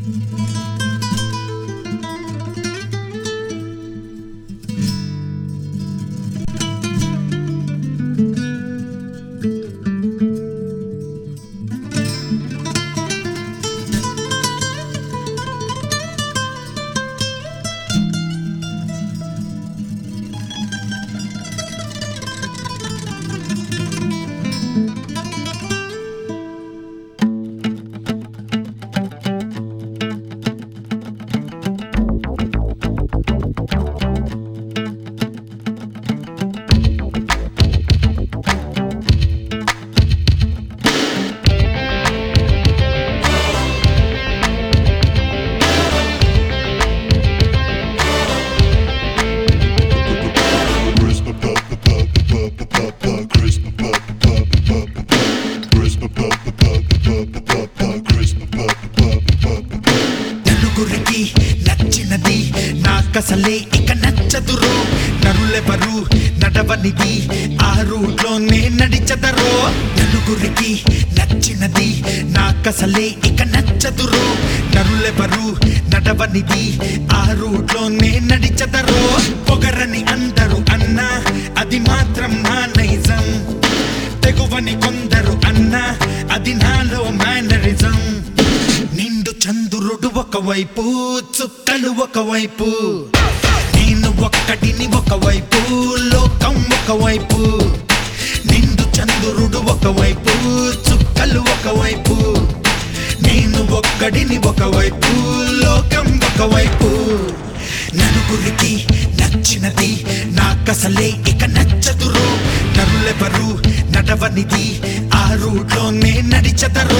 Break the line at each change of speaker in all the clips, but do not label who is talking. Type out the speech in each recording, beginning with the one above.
నలుగురికి నచ్చినది నాకసలే ఇక నచ్చదురో నరులెవరు నడవనిది ఆ రూట్లోనే నడిచదరో నలుగురికి నచ్చినది నాకసలే ఇక నచ్చదురో నరులెవరు నడవనిది ఆ రూట్లోనే నడిచదరో పొగరని అందరూ అన్నా అది మాత్రం నా నైజం తెగువని కొందరు అన్నా అది నాలో మేనరిజం నిండు చంద్రుడు ఒకవైపు చుక్కలు ఒకవైపు నేను ఒక్కడిని ఒకవైపు లోకం ఒకవైపు నిండు చంద్రుడు ఒకవైపు చుక్కలు ఒకవైపు నేను ఒక్కడిని ఒకవైపు లోకం ఒకవైపు నలుగురికి నచ్చినది నాకసలే ఇక నచ్చదురో నరులెవరు నడవనిది ఆ రూట్లోనే నడిచదరో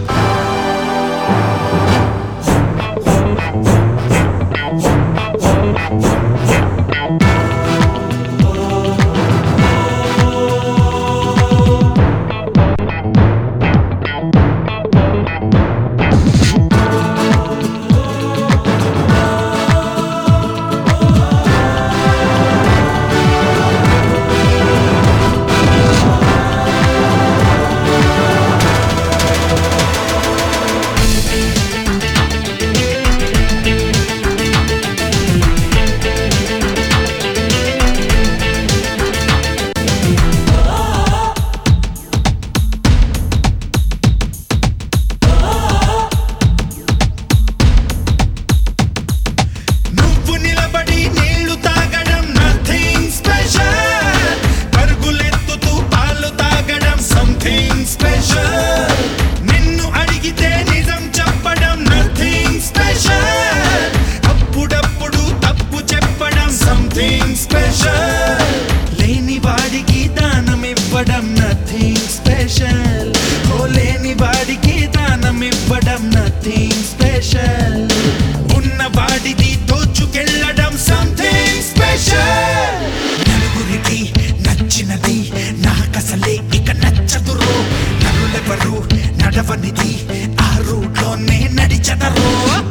నువ్వు నిలబడి నీళ్లు తాగడం నథింగ్ స్పెషల్ పరుగులెత్తుతూ పాలు తాగడం సంథింగ్ స్పెషల్ నిన్ను అడిగితే నిజం చెప్పడం నథింగ్ స్పెషల్ అప్పుడప్పుడు తప్పు చెప్పడం సంథింగ్ స్పెషల్ లేని వాడికి దానం ఇవ్వడం నథింగ్ స్పెషల్ ఓ లేని వాడికి దానం ఇవ్వడం నథింగ్ స్పెషల్ ఉన్న వాడిది దోచుకెళ్ళడం సంథింగ్ స్పెషల్ నలుగురికి నచ్చినది నాకసలే ఇక నచ్చదురో నరులెవరు నడవనిది ఆ రూట్లోనే నడిచదరో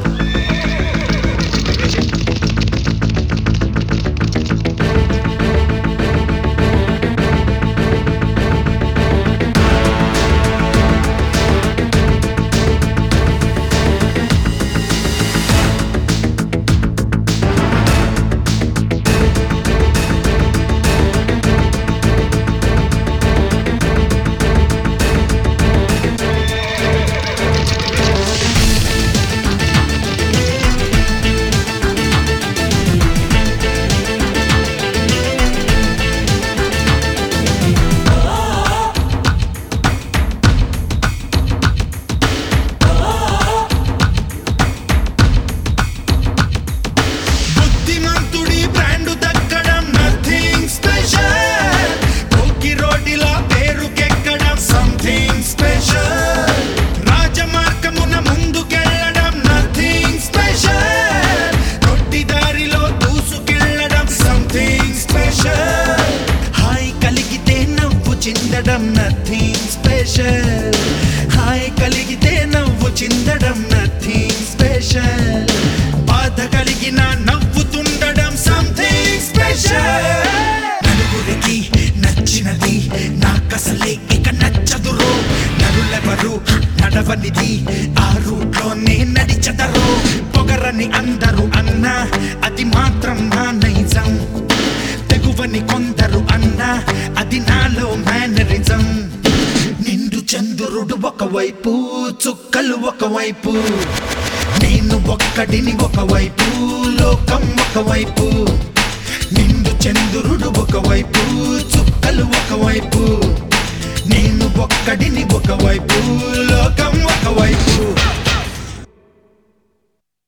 బుద్ధిమంతుడి బ్రాండు దక్కడం నథింగ్ స్పెషల్ కోకి రోడ్డిలా పేరుకెక్కడం సంథింగ్ స్పెషల్ రాజమార్గమున ముందుకెళ్ళడం నథింగ్ స్పెషల్ కొట్టి దారిలో దూసుకెళ్ళడం సంథింగ్ స్పెషల్ హాయ్ కలిగితే నవ్వు చిందడం నథింగ్ స్పెషల్ హాయ్ కలిగితే నవ్వు చిందడం నథింగ్ స్పెషల్ బాధ కలిగిన నవ్వుతుండడం సంథింగ్ స్పెషల్ నలుగురికి నచ్చినది నాకసలే ఇక నచ్చదురో నరులెవరు నడవనిది ఆ రూట్లోనే నడిచదరో తగువని అందరూ అన్నా అది మాత్రం నా నైజం తెగువని కొందరు అన్నా అది నాలో మేనరిజం నిండు చంద్రుడు ఒకవైపు చుక్కలు ఒకవైపు నేను ఒక్కడిని ఒకవైపు లోకం ఒకవైపు నిండు చంద్రుడు ఒకవైపు చుక్కలు ఒకవైపు నేను ఒక్కడిని ఒకవైపు లోకం ఒకవైపు